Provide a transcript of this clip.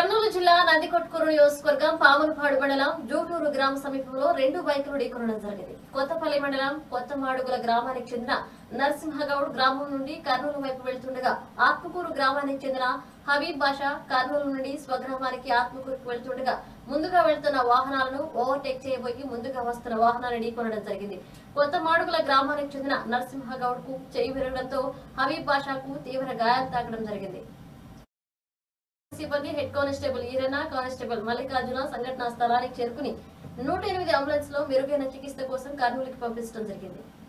కర్నూలు జిల్లా నందికొట్కూరు నియోజకవర్గం పాములపాడు మండలం జూటూరు గ్రామ సమీపంలో రెండు బైకులు ఢీకొనడం జరిగింది కొత్తపల్లి మండలం కొత్త మాడుగుల గ్రామానికి చెందిన నరసింహగౌడ్ గ్రామం నుండి కర్నూలు వైపు వెళ్తుండగా ఆత్మకూరు గ్రామానికి చెందిన హబీబ్ బాషా కర్నూలు నుండి స్వగ్రామానికి ఆత్మకూరుకు వెళ్తుండగా ముందుగా వెళ్తున్న వాహనాలను ఓవర్టేక్ చేయబోయి ముందుగా వస్తున్న వాహనాన్ని ఢీకొనడం జరిగింది కొత్త మాడుగుల గ్రామానికి చెందిన నరసింహగౌడ్ కు చేయి విరగడంతో హబీబ్ బాషాకు తీవ్ర గాయాలు తాకడం జరిగింది సిబ్బంది head constable Eeranna constable Mallikarjuna సంఘటనా స్థలానికి చేరుకుని నూట ఎనిమిది అంబులెన్స్ లో మెరుగైన చికిత్స కోసం కర్నూలుకి పంపించడం జరిగింది